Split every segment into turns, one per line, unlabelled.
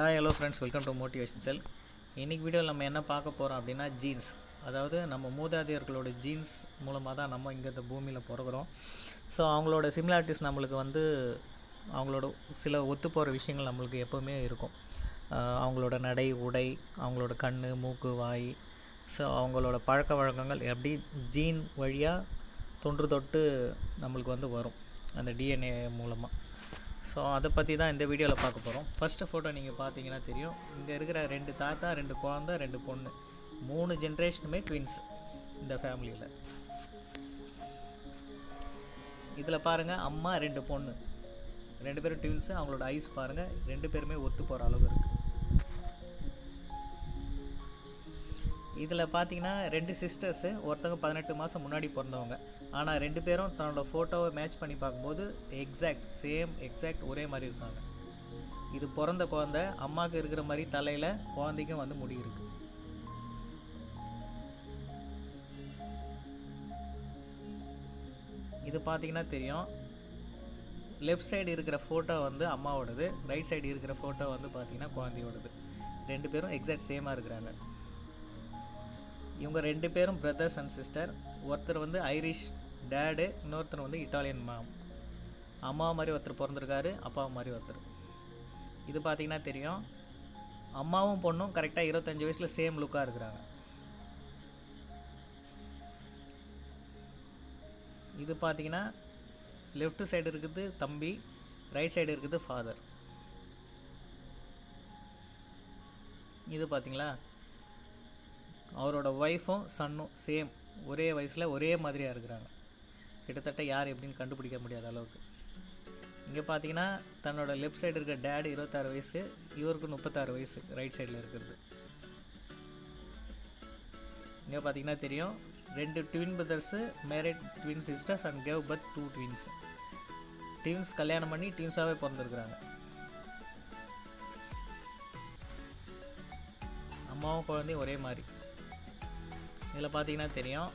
hi hello friends welcome to motivation cell இன்றைக்கி வீடியோவில் நம்ம என்ன பார்க்க போகிறோம் அப்படின்னா ஜீன்ஸ் அதாவது நம்ம மூதாதையர்களோட ஜீன்ஸ் மூலமாக தான் நம்ம இங்கே இந்த பூமியில் பிறகுறோம் ஸோ அவங்களோட சிமிலாரிட்டிஸ் நம்மளுக்கு வந்து அவங்களோட சில ஒத்து போகிற விஷயங்கள் நம்மளுக்கு எப்போவுமே இருக்கும் ஆஹ் அவங்களோட நடை உடை அவங்களோட கண் மூக்கு வாய் ஸோ அவங்களோட பழக்க வழக்கங்கள் எப்படி ஜீன் வழியாக தொன்று தொட்டு நம்மளுக்கு வந்து வரும் அந்த டிஎன்ஏ மூலமாக ஸோ அதை பற்றி தான் இந்த வீடியோவில் பார்க்க போகிறோம் ஃபஸ்ட்டு ஃபோட்டோ நீங்கள் பார்த்தீங்கன்னா தெரியும் இங்கே இருக்கிற ரெண்டு தாத்தா ரெண்டு குழந்த ரெண்டு பொண்ணு மூணு ஜென்ரேஷனுமே ட்வின்ஸ் இந்த ஃபேமிலியில் இதில் பாருங்கள் அம்மா ரெண்டு பொண்ணு ரெண்டு பேரும் ட்வின்ஸு அவங்களோட ஐஸ் பாருங்கள் ரெண்டு பேருமே ஒத்து போகிற அளவு இருக்குது இதில் பார்த்தீங்கன்னா ரெண்டு சிஸ்டர்ஸு ஒருத்தவங்க பதினெட்டு மாதம் முன்னாடி பிறந்தவங்க ஆனால் ரெண்டு பேரும் தன்னோட ஃபோட்டோவை மேட்ச் பண்ணி பார்க்கும்போது எக்ஸாக்ட் சேம் எக்ஸாக்ட் ஒரே மாதிரி இருக்காங்க இது பிறந்த குழந்த அம்மாவுக்கு இருக்கிற மாதிரி தலையில் குழந்தைக்கும் வந்து முடி இருக்கு இது பார்த்தீங்கன்னா தெரியும் லெஃப்ட் சைடு இருக்கிற ஃபோட்டோ வந்து அம்மாவோடது ரைட் சைடு இருக்கிற ஃபோட்டோ வந்து பார்த்தீங்கன்னா குழந்தையோடது ரெண்டு பேரும் எக்ஸாக்ட் சேமாக இருக்கிறாங்க இவங்க ரெண்டு பேரும் பிரதர்ஸ் அண்ட் சிஸ்டர் ஒருத்தர் வந்து ஐரிஷ் டேடு இன்னொருத்தர் வந்து இட்டாலியன் மாம் அம்மா மாதிரி ஒருத்தர் பிறந்திருக்காரு அப்பா மாதிரி ஒருத்தர் இது பார்த்தீங்கன்னா தெரியும் அம்மாவும் பொண்ணும் கரெக்டாக இருபத்தஞ்சி வயசில் சேம் லுக்காக இருக்கிறாங்க இது பார்த்தீங்கன்னா லெஃப்ட் சைடு இருக்குது தம்பி ரைட் சைடு இருக்குது ஃபாதர் இது பார்த்தீங்களா அவரோட ஒய்ஃபும் சன்னும் சேம் ஒரே வயசில் ஒரே மாதிரியாக இருக்கிறாங்க கிட்டத்தட்ட யார் எப்படின்னு கண்டுபிடிக்க முடியாத அளவுக்கு இங்கே பார்த்தீங்கன்னா தன்னோட லெஃப்ட் சைடு இருக்க டேடு இருபத்தாறு வயசு இவருக்கு முப்பத்தாறு வயசு ரைட் சைடில் இருக்கிறது இங்கே பார்த்தீங்கன்னா தெரியும் ரெண்டு twin brothers married twin sisters and gave birth two twins twins கல்யாணம் பண்ணி ட்வின்ஸாகவே பிறந்திருக்கிறாங்க அம்மாவும் குழந்தையும் ஒரே மாதிரி இதில் பார்த்தீங்கன்னா தெரியும்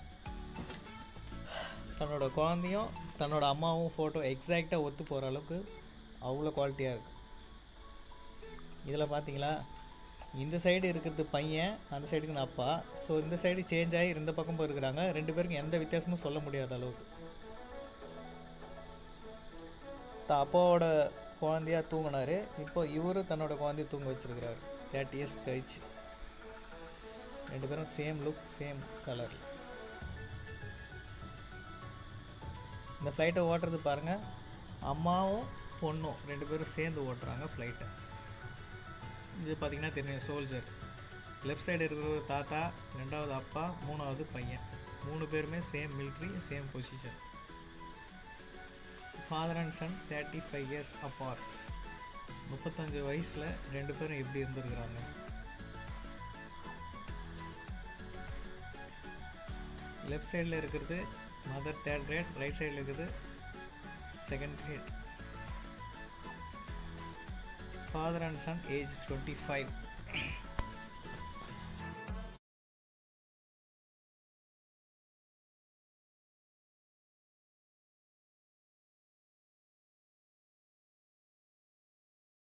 தன்னோட குழந்தையும் தன்னோட அம்மாவும் ஃபோட்டோ எக்ஸாக்டாக ஒத்து போகிற அளவுக்கு அவ்வளோ குவாலிட்டியாக இருக்குது இதில் பார்த்தீங்களா இந்த சைடு இருக்கிறது பையன் அந்த சைடுக்கு நான் அப்பா ஸோ இந்த சைடு சேஞ்ச் ஆகி இந்த பக்கம் இருக்கிறாங்க ரெண்டு பேருக்கும் எந்த வித்தியாசமும் சொல்ல முடியாத அளவுக்கு த அப்பாவோட குழந்தையா தூங்கினாரு இப்போ இவரு தன்னோட குழந்தைய தூங்க வச்சிருக்கிறாரு தேர்ட்டி இயர்ஸ் கழிச்சு ரெண்டு பேரும் சேம் லுக் சேம் கலர் இந்த ஃப்ளைட்டை ஓட்டுறது பாருங்கள் அம்மாவும் பொண்ணும் ரெண்டு பேரும் சேர்ந்து ஓட்டுறாங்க ஃப்ளைட்டை இது பார்த்திங்கன்னா தெரியும் சோல்ஜர் லெஃப்ட் சைடு இருக்கிற தாத்தா ரெண்டாவது அப்பா மூணாவது பையன் மூணு பேருமே same military same position father and son thirty five years apart முப்பத்தஞ்சு வயசில் ரெண்டு பேரும் எப்படி இருந்திருக்கிறாங்க லெஃப்ட் சைடில் இருக்கிறது மதர் தேர்ட் கிரேட் ரைட் சைடில் இருக்குது second great father and son age twenty five